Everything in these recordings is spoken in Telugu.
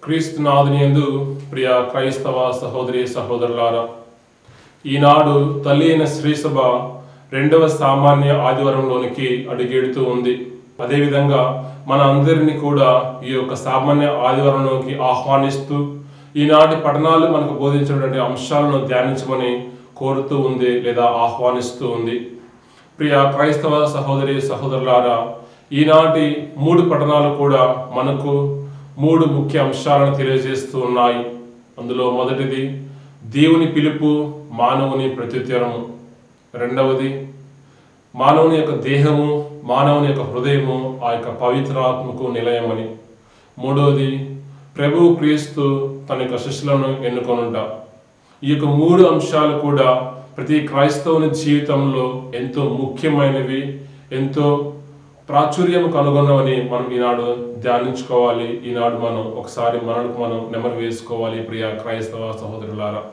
క్రీస్తునాథుని యందు ప్రియ క్రైస్తవ సహోదరి సహోదరులారా ఈనాడు తల్లి అయిన శ్రీసభ రెండవ సామాన్య ఆదివారంలోనికి అడుగెడుతూ ఉంది అదేవిధంగా మన అందరినీ కూడా ఈ యొక్క సామాన్య ఆదివారంలోకి ఆహ్వానిస్తూ ఈనాటి పఠనాలు మనకు బోధించినటువంటి అంశాలను ధ్యానించమని కోరుతూ ఉంది లేదా ఆహ్వానిస్తూ ఉంది ప్రియ క్రైస్తవ సహోదరి సహోదరులారా ఈనాటి మూడు పఠనాలు కూడా మనకు మూడు ముఖ్య అంశాలను తెలియజేస్తూ ఉన్నాయి అందులో మొదటిది దేవుని పిలుపు మానవుని ప్రత్యుత్తరము రెండవది మానవుని యొక్క దేహము మానవుని యొక్క హృదయము ఆ యొక్క పవిత్రాత్మకు నిలయమని మూడవది ప్రభు క్రీస్తు తన యొక్క శిష్యులను ఎన్నుకొనుంట ఈ యొక్క మూడు అంశాలు కూడా ప్రతి క్రైస్తవుని జీవితంలో ఎంతో ముఖ్యమైనవి ఎంతో ప్రాచుర్యం కనుగొన్నవని మనం ఈనాడు ధ్యానించుకోవాలి ఈనాడు మనం ఒకసారి మనకు మనం నెమరు వేసుకోవాలి ప్రియ క్రైస్తవ సహోదరులారా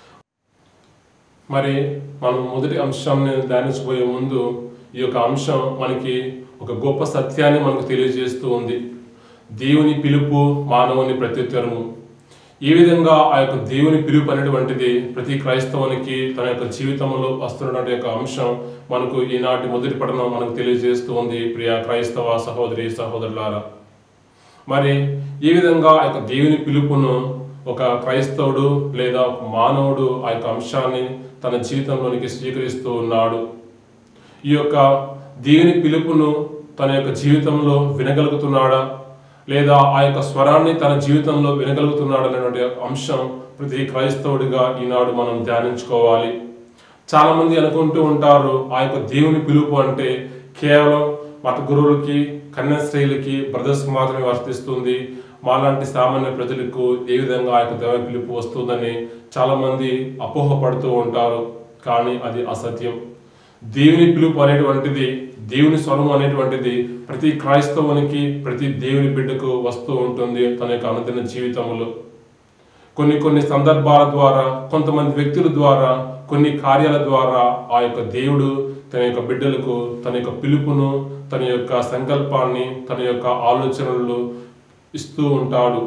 మరి మనం మొదటి అంశాన్ని ధ్యానించబోయే ముందు ఈ యొక్క అంశం మనకి ఒక గొప్ప సత్యాన్ని మనకు తెలియజేస్తూ ఉంది దేవుని పిలుపు మానవుని ప్రత్యుత్తరము ఈ విధంగా ఆ యొక్క దేవుని పిలుపు అనేటువంటిది ప్రతి క్రైస్తవునికి తన యొక్క జీవితంలో వస్తున్నటువంటి యొక్క అంశం మనకు ఈనాటి మొదటి పఠనం మనకు తెలియజేస్తూ ఉంది ప్రియ క్రైస్తవ సహోదరి సహోదరులారా మరి ఈ విధంగా ఆ యొక్క దేవుని పిలుపును ఒక క్రైస్తవుడు లేదా ఒక మానవుడు ఆ యొక్క అంశాన్ని తన జీవితంలోనికి స్వీకరిస్తూ ఉన్నాడు ఈ యొక్క దేవుని పిలుపును తన యొక్క జీవితంలో వినగలుగుతున్నాడా లేదా ఆ యొక్క స్వరాన్ని తన జీవితంలో వినగలుగుతున్నాడు అనేటువంటి అంశం ప్రతి క్రైస్తవుడిగా ఈనాడు మనం ధ్యానించుకోవాలి చాలా మంది అనుకుంటూ ఉంటారు ఆ యొక్క దేవుని పిలుపు అంటే కేవలం మత గురువులకి కన్యాస్త్రీలకి బ్రదర్స్కి మాత్రమే వర్తిస్తుంది మాలాంటి సామాన్య ప్రజలకు ఏ విధంగా ఆ యొక్క దైవ పిలుపు వస్తుందని చాలా మంది అపోహపడుతూ ఉంటారు కానీ అది అసత్యం దేవుని పిలుపు అనేటువంటిది దేవుని స్వరం అనేటువంటిది ప్రతి క్రైస్తవునికి ప్రతి దేవుని బిడ్డకు వస్తూ ఉంటుంది తన యొక్క అనుదిన జీవితంలో కొన్ని కొన్ని సందర్భాల ద్వారా కొంతమంది వ్యక్తుల ద్వారా కొన్ని కార్యాల ద్వారా ఆ యొక్క దేవుడు తన యొక్క బిడ్డలకు తన యొక్క పిలుపును తన యొక్క సంకల్పాన్ని తన యొక్క ఆలోచనలు ఇస్తూ ఉంటాడు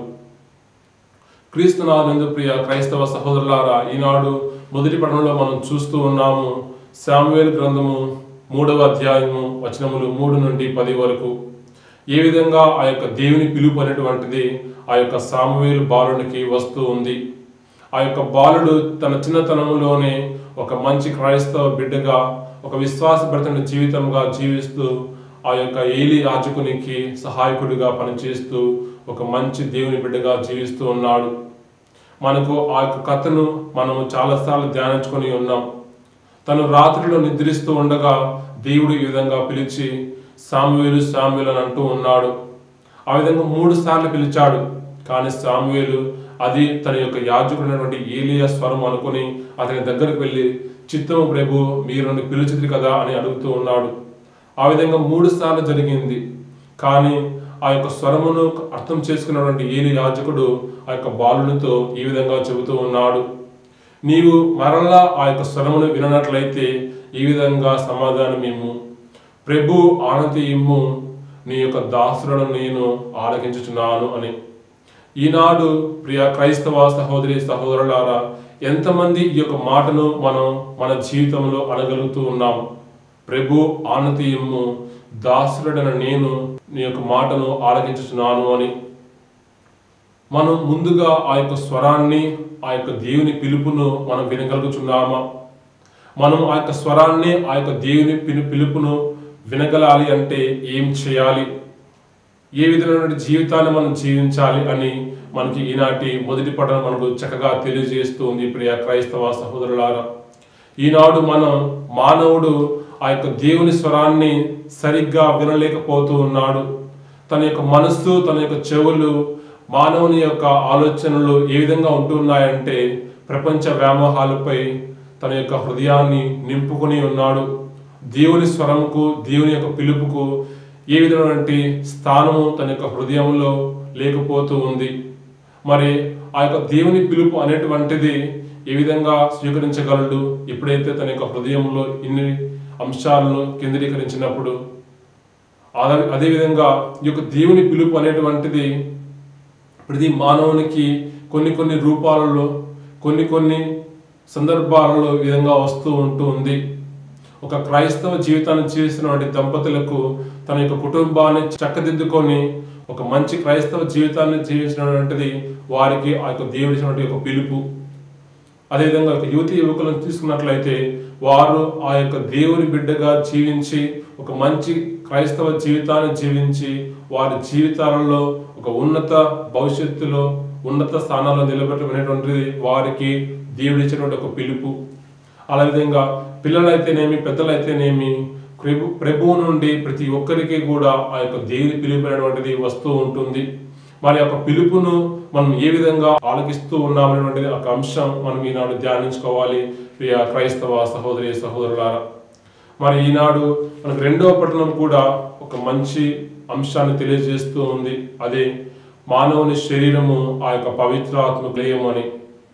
క్రీస్తునాథందు ప్రియ క్రైస్తవ సహోదరులారా ఈనాడు మొదటి పఠనంలో మనం చూస్తూ ఉన్నాము శామ్యువేల్ గ్రంథము మూడవ అధ్యాయము వచనములు మూడు నుండి పది వరకు ఏ విధంగా ఆ యొక్క దేవుని పిలుపు అనేటువంటిది ఆ యొక్క సామువేలు బాలునికి వస్తూ ఉంది ఆ యొక్క బాలుడు తన చిన్నతనంలోనే ఒక మంచి క్రైస్తవ బిడ్డగా ఒక విశ్వాసభరితమైన జీవితంగా జీవిస్తూ ఆ యొక్క ఏలి యాజకునికి సహాయకుడిగా పనిచేస్తూ ఒక మంచి దేవుని బిడ్డగా జీవిస్తూ ఉన్నాడు మనకు ఆ యొక్క కథను మనము చాలాసార్లు ధ్యానించుకొని ఉన్నాం తను రాత్రిలో నిద్రిస్తూ ఉండగా దేవుడు ఈ విధంగా పిలిచి సామువేలు సామువేలు అని అంటూ ఉన్నాడు ఆ విధంగా మూడు సార్లు పిలిచాడు కానీ సామువేలు అది తన యొక్క యాజకుడైనటువంటి ఏలియా స్వరం అనుకుని అతని దగ్గరకు వెళ్ళి చిత్తము ప్రభు మీరు నన్ను పిలిచిది కదా అని అడుగుతూ ఉన్నాడు ఆ విధంగా మూడు సార్లు జరిగింది కానీ ఆ యొక్క స్వరమును అర్థం చేసుకున్నటువంటి ఏలి యాజకుడు ఆ యొక్క బాలునితో ఈ విధంగా చెబుతూ ఉన్నాడు నీవు మరలా ఆ యొక్క స్వరమును విననట్లయితే ఈ విధంగా సమాధానం ఇమ్ము ప్రభు ఆనతి ఇమ్ము నీ యొక్క దాసులను నేను ఆలకించుచున్నాను అని ఈనాడు ప్రియ క్రైస్తవ సహోదరి సహోదరులారా ఎంతమంది ఈ యొక్క మాటను మనం మన జీవితంలో అనగలుగుతూ ఉన్నాము ప్రభు ఆనతి ఇమ్ము దాసుడైన నేను నీ యొక్క మాటను ఆలకించుచున్నాను అని మనం ముందుగా ఆ యొక్క స్వరాన్ని ఆ యొక్క దేవుని పిలుపును మనం వినగలుగుచున్నామా మనం ఆ యొక్క స్వరాన్ని ఆ యొక్క దేవుని పిలు పిలుపును వినగలాలి అంటే ఏం చేయాలి ఏ విధమైన జీవితాన్ని మనం జీవించాలి అని మనకి ఈనాటి మొదటి పఠనం మనకు చక్కగా తెలియజేస్తుంది ప్రియ క్రైస్తవ సహోదరులారా ఈనాడు మనం మానవుడు ఆ యొక్క దేవుని స్వరాన్ని సరిగ్గా వినలేకపోతూ ఉన్నాడు తన యొక్క మనస్సు తన యొక్క చెవులు మానవుని యొక్క ఆలోచనలు ఏ విధంగా ఉంటున్నాయంటే ప్రపంచ వ్యామోహాలపై తన యొక్క హృదయాన్ని నింపుకొని ఉన్నాడు దేవుని స్వరంకు దేవుని యొక్క పిలుపుకు ఏ విధమైనటువంటి స్థానము తన యొక్క హృదయంలో లేకపోతూ ఉంది మరి ఆ యొక్క దేవుని పిలుపు అనేటువంటిది ఏ విధంగా స్వీకరించగలడు ఎప్పుడైతే తన యొక్క హృదయంలో ఇన్ని అంశాలను కేంద్రీకరించినప్పుడు అదే అదేవిధంగా ఈ యొక్క దేవుని పిలుపు అనేటువంటిది ప్రతి మానవునికి కొన్ని కొన్ని రూపాలలో కొన్ని కొన్ని సందర్భాలలో ఈ విధంగా వస్తూ ఉంటూ ఉంది ఒక క్రైస్తవ జీవితాన్ని జీవిస్తున్నటువంటి దంపతులకు తన యొక్క కుటుంబాన్ని చక్కదిద్దుకొని ఒక మంచి క్రైస్తవ జీవితాన్ని జీవించినటువంటిది వారికి ఆ యొక్క దేవుడి ఇచ్చినటువంటి ఒక పిలుపు అదేవిధంగా ఒక యువతి యువకులను తీసుకున్నట్లయితే వారు ఆ యొక్క దేవుని బిడ్డగా జీవించి ఒక మంచి క్రైస్తవ జీవితాన్ని జీవించి వారి జీవితాలలో ఒక ఉన్నత భవిష్యత్తులో ఉన్నత స్థానాల్లో నిలబెట్టమైనటువంటిది వారికి దేవుడు ఇచ్చినటువంటి ఒక పిలుపు అలా విధంగా పిల్లలైతేనేమి పెద్దలైతేనేమి ప్రభు ప్రభువు నుండి ప్రతి ఒక్కరికి కూడా ఆ యొక్క దేవుని పిలుపు అనేటువంటిది వస్తూ ఉంటుంది మరి యొక్క పిలుపును మనం ఏ విధంగా ఆలకిస్తూ ఉన్నామనేటువంటిది ఒక అంశం మనం ఈనాడు ధ్యానించుకోవాలి ప్రియ క్రైస్తవ సహోదరి సహోదరులారా మరి ఈనాడు మనకు రెండవ పట్టణం కూడా ఒక మంచి అంశాన్ని తెలియజేస్తూ ఉంది అదే మానవుని శరీరము ఆ యొక్క పవిత్రాత్మ లయము అని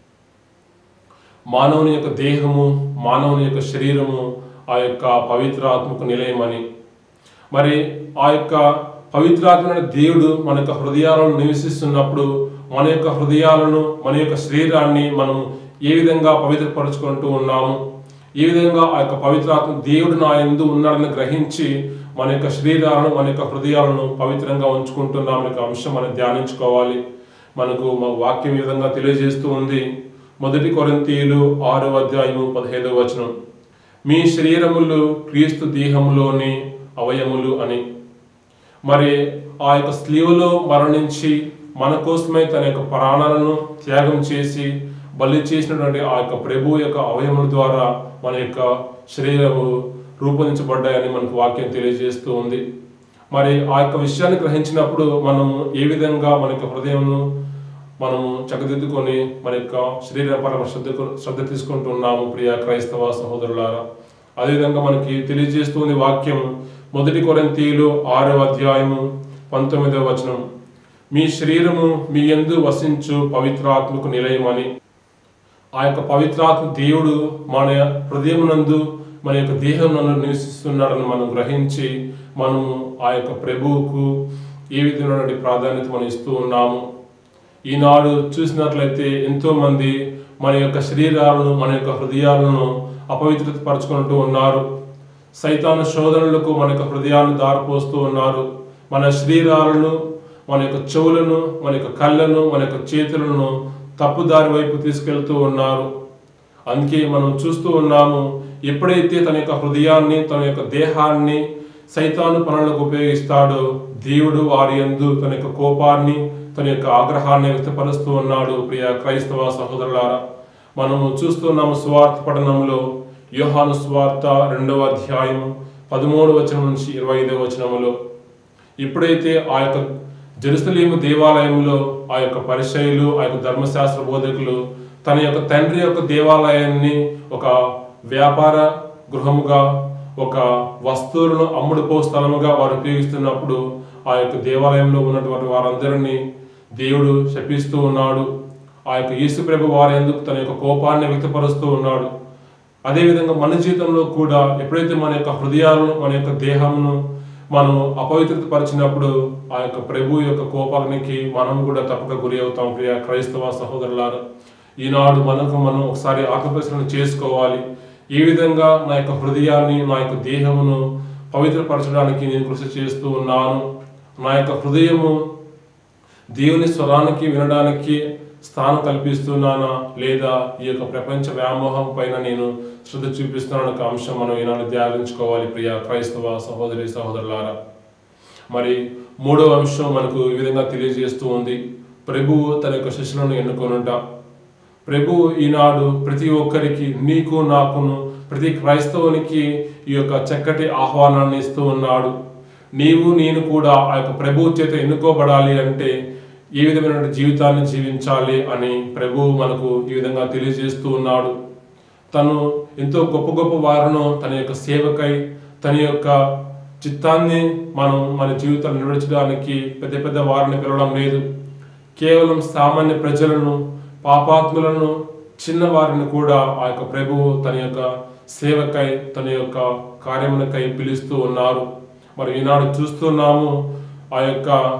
మానవుని యొక్క దేహము మానవుని యొక్క శరీరము ఆ యొక్క పవిత్రాత్మకు నిలయమని మరి ఆ యొక్క పవిత్రాత్మైన దేవుడు మన యొక్క హృదయాలను నివసిస్తున్నప్పుడు మన యొక్క హృదయాలను మన యొక్క శరీరాన్ని మనం ఏ విధంగా పవిత్రపరుచుకుంటూ ఉన్నాము ఏ విధంగా ఆ యొక్క పవిత్రాత్మ దేవుడు నా ఎందు ఉన్నాడని గ్రహించి మన యొక్క శరీరాలను మన యొక్క హృదయాలను పవిత్రంగా ఉంచుకుంటున్నాం అనే అంశం మనం ధ్యానించుకోవాలి మనకు మా వాక్యం ఈ విధంగా తెలియజేస్తూ ఉంది మొదటి కొరింతీయులు ఆరో అధ్యాయము పదిహేదవ వచనం మీ శరీరములు క్రీస్తు దేహములోని అవయములు అని మరి ఆ యొక్క స్లీవలో మరణించి మన కోసమై తన యొక్క ప్రాణాలను త్యాగం చేసి బలి చేసినటువంటి ఆ యొక్క ప్రభు యొక్క అవయముల ద్వారా మన యొక్క శరీరము రూపొందించబడ్డాయని మనకు వాక్యం తెలియజేస్తూ ఉంది మరి ఆ యొక్క విషయాన్ని గ్రహించినప్పుడు మనము ఏ విధంగా మన యొక్క హృదయంను మనము చక్కదిద్దుకొని మన యొక్క శరీర పరమ శ్రద్ధ శ్రద్ధ తీసుకుంటున్నాము ప్రియ క్రైస్తవ సహోదరులారా అదేవిధంగా మనకి తెలియజేస్తుంది వాక్యం మొదటి కొరంతీయులు ఆరవ అధ్యాయము పంతొమ్మిదవ వచనం మీ శరీరము మీ యందు వసించు పవిత్రాత్మకు నిలయమని ఆ యొక్క పవిత్రాత్మ దేవుడు మన హృదయమునందు మన యొక్క దేహం నందు నివసిస్తున్నాడని మనం గ్రహించి మనము ఆ యొక్క ప్రభువుకు ఏ విధమైనటువంటి ప్రాధాన్యత మనం ఇస్తూ ఉన్నాము ఈనాడు చూసినట్లయితే ఎంతో మంది మన యొక్క శరీరాలను మన యొక్క హృదయాలను అపవిత్రత పరుచుకుంటూ ఉన్నారు సైతాను శోధనలకు మన యొక్క హృదయాలను దారిపోస్తూ ఉన్నారు మన శరీరాలను మన యొక్క చెవులను మన యొక్క కళ్ళను మన యొక్క చేతులను తప్పుదారి వైపు తీసుకెళ్తూ ఉన్నారు అందుకే మనం చూస్తూ ఉన్నాము ఎప్పుడైతే తన యొక్క హృదయాన్ని తన యొక్క దేహాన్ని సైతాను పనులకు ఉపయోగిస్తాడో దేవుడు వారి యందు తన యొక్క కోపాన్ని తన యొక్క ఆగ్రహాన్ని వ్యక్తపరుస్తూ ఉన్నాడు ప్రియ క్రైస్తవ సహోదరులారా మనము చూస్తున్నాము స్వార్థ పఠనంలో యోహాను స్వార్థ రెండవ అధ్యాయం పదమూడు వచనం నుంచి ఇరవై ఐదవ వచనములో ఎప్పుడైతే ఆ యొక్క జెరూసలేము దేవాలయంలో ఆ యొక్క పరిచయులు ఆ యొక్క ధర్మశాస్త్ర బోధకులు తన యొక్క తండ్రి యొక్క దేవాలయాన్ని ఒక వ్యాపార గృహముగా ఒక వస్తువులను అమ్ముడుపో స్థలముగా వారు ఉపయోగిస్తున్నప్పుడు ఆ యొక్క దేవాలయంలో ఉన్నటువంటి వారందరినీ దేవుడు శపిస్తూ ఉన్నాడు ఆ యొక్క యేసు ప్రభు వారి ఎందుకు తన యొక్క కోపాన్ని వ్యక్తపరుస్తూ ఉన్నాడు అదేవిధంగా మన జీవితంలో కూడా ఎప్పుడైతే మన యొక్క హృదయాలను మన యొక్క దేహమును మనం అపవిత్రత పరిచినప్పుడు ఆ యొక్క ప్రభు యొక్క కోపానికి మనం కూడా తప్పక గురి అవుతాం ప్రియ క్రైస్తవ సహోదరులారా ఈనాడు మనకు మనం ఒకసారి ఆత్మపరిశీలన చేసుకోవాలి ఏ విధంగా నా యొక్క హృదయాన్ని నా యొక్క దేహమును పవిత్రపరచడానికి నేను కృషి చేస్తూ ఉన్నాను నా యొక్క హృదయము దేవుని స్వరానికి వినడానికి స్థానం కల్పిస్తున్నానా లేదా ఈ యొక్క ప్రపంచ వ్యామోహం పైన నేను శ్రద్ధ చూపిస్తున్నాను ఒక అంశం మనం ఈనాడు ధ్యానించుకోవాలి ప్రియ క్రైస్తవ సహోదరి సహోదరులారా మరి మూడవ అంశం మనకు ఈ విధంగా తెలియజేస్తూ ఉంది ప్రభువు తన యొక్క శిష్యులను ఎన్నుకొనుట ప్రభువు ఈనాడు ప్రతి ఒక్కరికి నీకు నాకును ప్రతి క్రైస్తవునికి ఈ యొక్క చక్కటి ఆహ్వానాన్ని ఇస్తూ ఉన్నాడు నీవు నేను కూడా ఆ యొక్క ప్రభువు చేత ఎన్నుకోబడాలి అంటే ఏ విధమైన జీవితాన్ని జీవించాలి అని ప్రభువు మనకు ఈ విధంగా తెలియజేస్తూ ఉన్నాడు తను ఎంతో గొప్ప గొప్ప వారిను తన యొక్క సేవకై తన యొక్క చిత్తాన్ని మనం మన జీవితాన్ని నడిచడానికి పెద్ద పెద్ద వారిని పిలవడం లేదు కేవలం సామాన్య ప్రజలను పాపాత్ములను చిన్న వారిని కూడా ఆ యొక్క ప్రభువు తన యొక్క సేవకై తన యొక్క కార్యములకై పిలుస్తూ ఉన్నారు మరి ఈనాడు చూస్తున్నాము ఆ యొక్క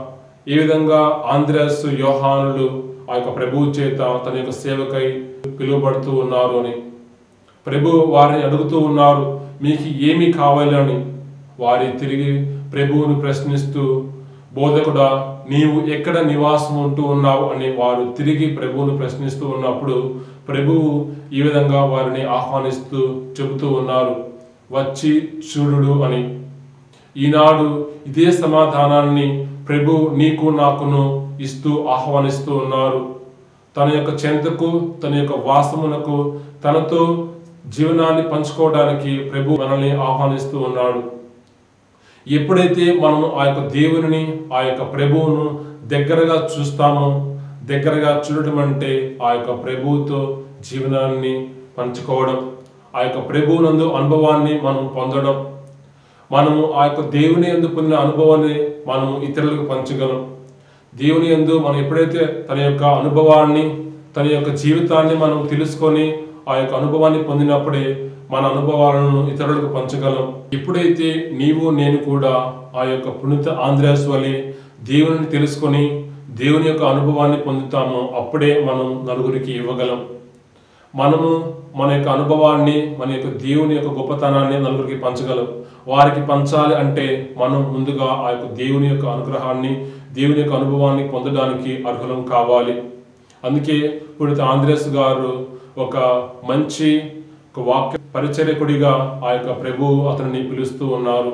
ఏ విధంగా ఆంధ్రస్ యోహానులు ఆ యొక్క ప్రభువు చేత తన యొక్క సేవకై పిలువబడుతూ ఉన్నారు అని ప్రభు వారిని అడుగుతూ ఉన్నారు మీకు ఏమి కావాలని వారి తిరిగి ప్రభువును ప్రశ్నిస్తూ బోధకుడా నీవు ఎక్కడ నివాసం ఉంటూ ఉన్నావు అని వారు తిరిగి ప్రభువును ప్రశ్నిస్తూ ఉన్నప్పుడు ప్రభువు ఈ విధంగా వారిని ఆహ్వానిస్తూ చెబుతూ ఉన్నారు వచ్చి చూడుడు అని ఈనాడు ఇదే సమాధానాన్ని ప్రభు నీకు నాకును ఇస్తూ ఆహ్వానిస్తూ ఉన్నారు తన యొక్క చెంతకు తన యొక్క వాసమునకు తనతో జీవనాన్ని పంచుకోవడానికి ప్రభు మనల్ని ఆహ్వానిస్తూ ఉన్నాడు ఎప్పుడైతే మనం ఆ యొక్క దేవుని ఆ యొక్క ప్రభువును దగ్గరగా చూస్తామో దగ్గరగా చూడటం అంటే ఆ యొక్క ప్రభువుతో జీవనాన్ని పంచుకోవడం ఆ యొక్క ప్రభువునందు అనుభవాన్ని మనం పొందడం మనము ఆ యొక్క దేవుని ఎందు పొందిన అనుభవాన్ని మనము ఇతరులకు పంచగలం దేవుని ఎందు మనం ఎప్పుడైతే తన యొక్క అనుభవాన్ని తన యొక్క జీవితాన్ని మనం తెలుసుకొని ఆ యొక్క అనుభవాన్ని పొందినప్పుడే మన అనుభవాలను ఇతరులకు పంచగలం ఎప్పుడైతే నీవు నేను కూడా ఆ యొక్క పుణిత ఆంధ్రాస్ వలె దేవుని తెలుసుకొని దేవుని యొక్క అనుభవాన్ని పొందుతామో అప్పుడే మనం నలుగురికి ఇవ్వగలం మనము మన యొక్క అనుభవాన్ని మన యొక్క దేవుని యొక్క గొప్పతనాన్ని నలుగురికి పంచగలం వారికి పంచాలి అంటే మనం ముందుగా ఆ యొక్క దేవుని యొక్క అనుగ్రహాన్ని దేవుని యొక్క అనుభవాన్ని పొందడానికి అర్హులం కావాలి అందుకే ఇప్పుడు ఆంధ్రేస్ గారు ఒక మంచి ఒక వాక్య పరిచర్యకుడిగా ఆ యొక్క ప్రభువు అతనిని పిలుస్తూ ఉన్నారు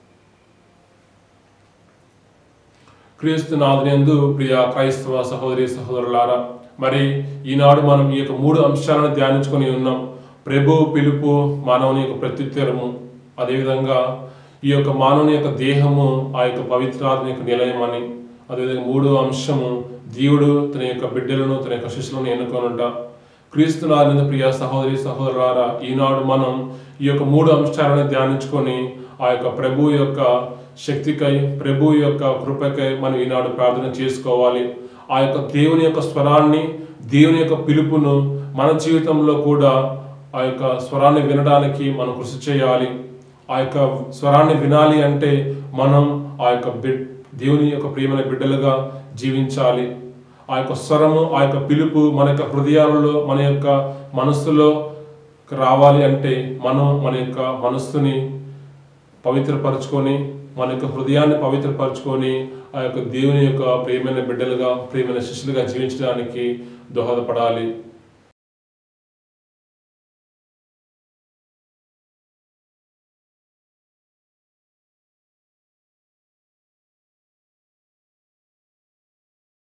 క్రీస్తు నాదునందు ప్రియ క్రైస్తవ సహోదరి సహోదరులారా మరి ఈనాడు మనం ఈ యొక్క మూడు అంశాలను ధ్యానించుకొని ఉన్నాం ప్రభు పిలుపు మానవుని యొక్క ప్రత్యుత్తరము అదేవిధంగా ఈ యొక్క మానవుని యొక్క దేహము ఆ యొక్క పవిత్రాత్మ యొక్క నిలయం అని అదేవిధంగా మూడో అంశము దేవుడు తన యొక్క బిడ్డలను తన యొక్క శిష్యులను ఎన్నుకొనుట క్రీస్తు నాదిన ప్రియ సహోదరి సహోదరులారా ఈనాడు మనం ఈ యొక్క మూడు అంశాలను ధ్యానించుకొని ఆ యొక్క ప్రభు యొక్క శక్తికై ప్రభు యొక్క కృపకై మనం ఈనాడు ప్రార్థన చేసుకోవాలి ఆ యొక్క దేవుని యొక్క స్వరాన్ని దేవుని యొక్క పిలుపును మన జీవితంలో కూడా ఆ యొక్క స్వరాన్ని వినడానికి మనం కృషి చేయాలి ఆ యొక్క స్వరాన్ని వినాలి అంటే మనం ఆ యొక్క బిడ్ దేవుని యొక్క ప్రియమైన బిడ్డలుగా జీవించాలి ఆ యొక్క స్వరము ఆ యొక్క పిలుపు మన యొక్క హృదయాలలో మన యొక్క మనస్సులో రావాలి అంటే మనం మన యొక్క మనస్సుని పవిత్రపరచుకొని మన యొక్క హృదయాన్ని పవిత్రపరచుకొని ఆ యొక్క దేవుని యొక్క ప్రియమైన బిడ్డలుగా ప్రియమైన శిష్యులుగా జీవించడానికి దోహదపడాలి